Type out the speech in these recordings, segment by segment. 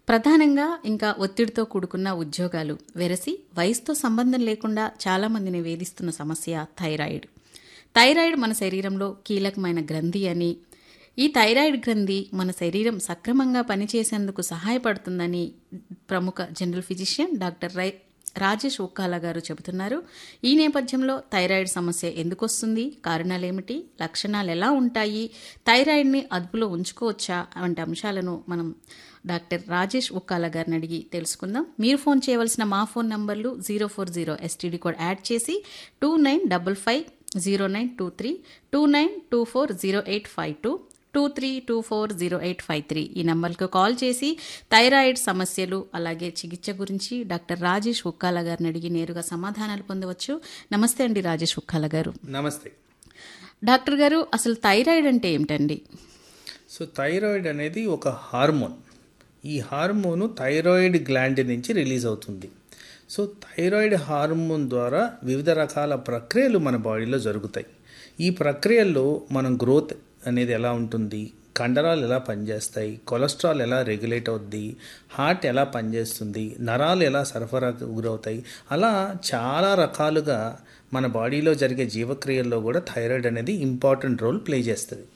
ప్రధానంగా ఇంకా ఒత్తిడితో కూడుకున్న ఉద్యోగాలు వెరసి వయసుతో సంబంధం లేకుండా చాలామందిని వేధిస్తున్న సమస్య థైరాయిడ్ థైరాయిడ్ మన శరీరంలో కీలకమైన గ్రంథి అని ఈ థైరాయిడ్ గ్రంథి మన శరీరం సక్రమంగా పనిచేసేందుకు సహాయపడుతుందని ప్రముఖ general physician doctor Rai Rajesh Ukkala గారు చెబుతున్నారు ఈ నేపథ్యంలో థైరాయిడ్ సమస్య ఎందుకు వస్తుంది కారణాలేమిటి లక్షణాలు ఎలా ఉంటాయి థైరాయిడ్ని అదుపులో ఉంచుకోవచ్చా వంటి అంశాలను మనం డాక్టర్ రాజేష్ ఉక్కాల గారిని అడిగి తెలుసుకుందాం మీరు ఫోన్ చేయవలసిన మా ఫోన్ నంబర్లు zero four zero STD code add చేసి two nine double five zero nine two three two nine two four zero eight five two two three two four zero eight five three ఈ నంబర్కు call చేసి thyroid సమస్యలు అలాగే చికిత్స గురించి doctor Rajesh ఉక్కాల గారిని అడిగి నేరుగా సమాధానాలు పొందవచ్చు నమస్తే అండి రాజేష్ ఉక్కాల గారు నమస్తే డాక్టర్ గారు అసలు థైరాయిడ్ అంటే ఏమిటండి సో థైరాయిడ్ అనేది ఒక హార్మోన్ ఈ హార్మోను థైరాయిడ్ గ్లాండ్ నుంచి రిలీజ్ అవుతుంది సో థైరాయిడ్ హార్మోన్ ద్వారా వివిధ రకాల ప్రక్రియలు మన బాడీలో జరుగుతాయి ఈ ప్రక్రియల్లో మనం గ్రోత్ అనేది ఎలా ఉంటుంది కండరాలు ఎలా పనిచేస్తాయి కొలెస్ట్రాల్ ఎలా రెగ్యులేట్ అవుద్ది హార్ట్ ఎలా పనిచేస్తుంది నరాలు ఎలా సరఫరా గురవుతాయి అలా చాలా రకాలుగా మన బాడీలో జరిగే జీవక్రియల్లో కూడా థైరాయిడ్ అనేది ఇంపార్టెంట్ రోల్ ప్లే చేస్తుంది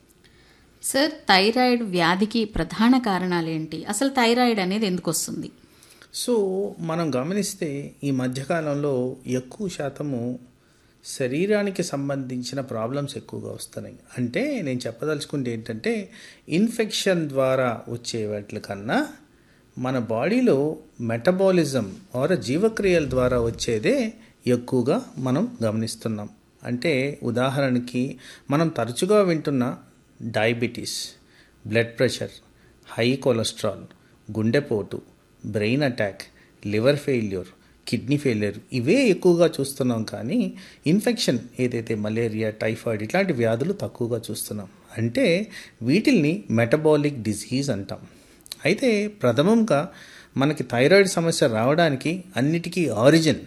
సార్ థైరాయిడ్ వ్యాధికి ప్రధాన కారణాలు ఏంటి అసలు థైరాయిడ్ అనేది ఎందుకు వస్తుంది సో మనం గమనిస్తే ఈ మధ్యకాలంలో ఎక్కువ శాతము శరీరానికి సంబంధించిన ప్రాబ్లమ్స్ ఎక్కువగా వస్తున్నాయి అంటే నేను చెప్పదలుచుకుంటే ఏంటంటే ఇన్ఫెక్షన్ ద్వారా వచ్చే వాటి కన్నా మన బాడీలో మెటబాలిజం ఆర్ జీవక్రియల ద్వారా వచ్చేదే ఎక్కువగా మనం గమనిస్తున్నాం అంటే ఉదాహరణకి మనం తరచుగా వింటున్న diabetes blood pressure high cholesterol గుండెపోటు brain attack liver failure kidney failure ఇవే ఎక్కువగా చూస్తున్నాం కానీ ఇన్ఫెక్షన్ ఏదైతే మలేరియా టైఫాయిడ్ ఇట్లాంటి వ్యాధులు తక్కువగా చూస్తున్నాం అంటే వీటిల్ని మెటబాలిక్ డిజీజ్ అంటాం అయితే ప్రథమంగా మనకి థైరాయిడ్ సమస్య రావడానికి అన్నిటికీ ఆరిజిన్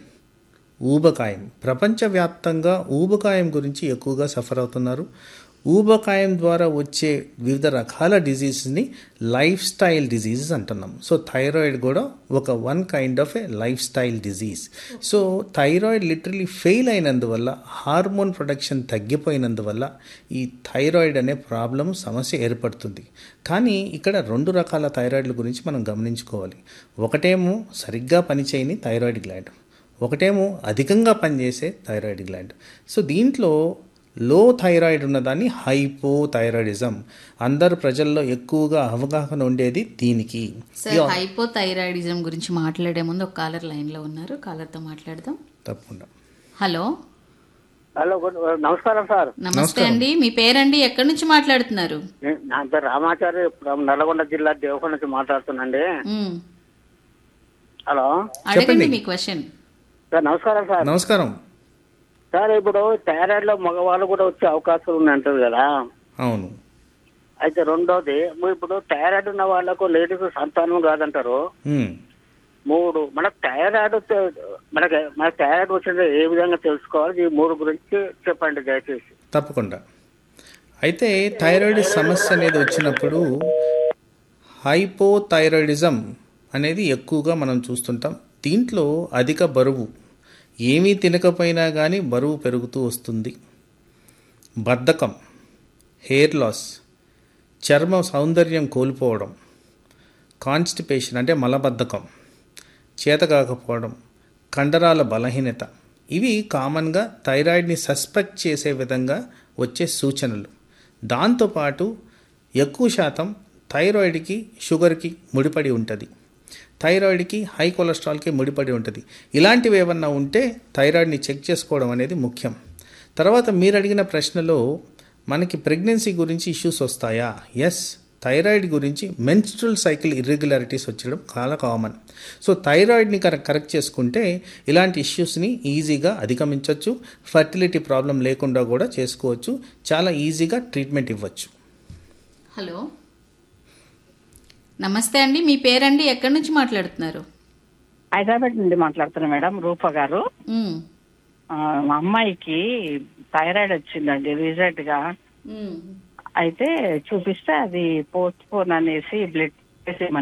ఊబకాయం ప్రపంచవ్యాప్తంగా ఊబకాయం గురించి ఎక్కువగా సఫర్ అవుతున్నారు ఊబకాయం ద్వారా వచ్చే వివిధ రకాల డిజీజెస్ని లైఫ్ స్టైల్ డిజీజెస్ అంటున్నాం సో థైరాయిడ్ కూడా ఒక one kind of a life style disease so thyroid literally fail అయినందువల్ల హార్మోన్ ప్రొడక్షన్ తగ్గిపోయినందువల్ల ఈ థైరాయిడ్ అనే ప్రాబ్లం సమస్య ఏర్పడుతుంది కానీ ఇక్కడ రెండు రకాల థైరాయిడ్ల గురించి మనం గమనించుకోవాలి ఒకటేమో సరిగ్గా పనిచేయని థైరాయిడ్ గ్లాండ్ ఒకటేమో అధికంగా పనిచేసే థైరాయిడ్ గ్లాండ్ సో దీంట్లో లో థైరాయిడ్ ఉన్నదాన్ని హైపో థైరాయిడిజం అందరు ప్రజల్లో ఎక్కువగా అవగాహన ఉండేది దీనికి సార్ హైపోథైరాయిడిజం గురించి మాట్లాడే ముందు ఒక కాలర్ లైన్లో ఉన్నారు కాలర్తో మాట్లాడదాం తప్పకుండా హలో హలో గుడ్ నమస్కారం సార్ నమస్తే అండి మీ పేరండి ఎక్కడి నుంచి మాట్లాడుతున్నారు నే- నా పేరు రామాచారి ఫ్రమ్ నల్గొండ జిల్లా దేవకొండ నుంచి మాట్లాడుతున్నాండి మ్మ్. హలో అడగండి మీ క్వశ్చన్ సార్ నమస్కారం సార్ నమస్కారం సార్ ఇప్పుడు థైరాయిడ్ లో మగవాళ్ళు కూడా వచ్చే అవకాశాలు ఉన్నాయి అంటారు కదా అవును అయితే రెండోది ము- ఇప్పుడు థైరాయిడ్ ఉన్న వాళ్ళకు లేడీస్ సంతానం కాదంటారు మ్మ్. మూడు మన థైరాయిడ్ తె- మనకి మన థైరాయిడ్ వచ్చింది ఏ విధంగా తెలుసుకోవాలి ఈ మూడు గురించి చెప్పండి దయచేసి తప్పకుండా అయితే థైరాయిడ్ సమస్య అనేది వచ్చినప్పుడు హైపోథైరాయిడిజం అనేది ఎక్కువగా మనం చూస్తుంటాం దీంట్లో అధిక బరువు ఏమీ తినకపోయినా కానీ బరువు పెరుగుతూ వస్తుంది బద్ధకం హెయిర్ లాస్ చర్మ సౌందర్యం కోల్పోవడం కాన్స్టిపేషన్ అంటే మలబద్ధకం చేత కాకపోవడం కండరాల బలహీనత ఇవి కామన్గా థైరాయిడ్ని సస్పెక్ట్ చేసే విధంగా వచ్చే సూచనలు దాంతోపాటు ఎక్కువ శాతం థైరాయిడ్కి షుగర్కి ముడిపడి ఉంటుంది థైరాయిడ్కి హై కొలెస్ట్రాల్కి ముడిపడి ఉంటుంది ఇలాంటివి ఏమన్నా ఉంటే థైరాయిడ్ని చెక్ చేసుకోవడం అనేది ముఖ్యం తర్వాత మీరు అడిగిన ప్రశ్నలో మనకి ప్రెగ్నెన్సీ గురించి ఇష్యూస్ వస్తాయా ఎస్ థైరాయిడ్ గురించి మెన్స్ట్రల్ సైకిల్ ఇర్రెగ్యులారిటీస్ వచ్చడం చాలా కామన్ సో థైరాయిడ్ని కరెక్ట్ కరెక్ట్ చేసుకుంటే ఇలాంటి ఇష్యూస్ని ఈజీగా అధిగమించవచ్చు ఫర్టిలిటీ ప్రాబ్లం లేకుండా కూడా చేసుకోవచ్చు చాలా ఈజీగా ట్రీట్మెంట్ ఇవ్వచ్చు హలో నమస్తే అండి మీ పేరండి ఎక్కడి నుంచి మాట్లాడుతున్నారు హైదరాబాద్ నుండి మాట్లాడుతున్నా మేడం రూప గారు మ్మ్. ఆ, మా అమ్మాయికి థైరాయిడ్ వచ్చిందండి రీసెంట్ గా మ్మ్. అయితే చూపిస్తే అది పోస్ట్ పోన్ అనేసి బ్లడ్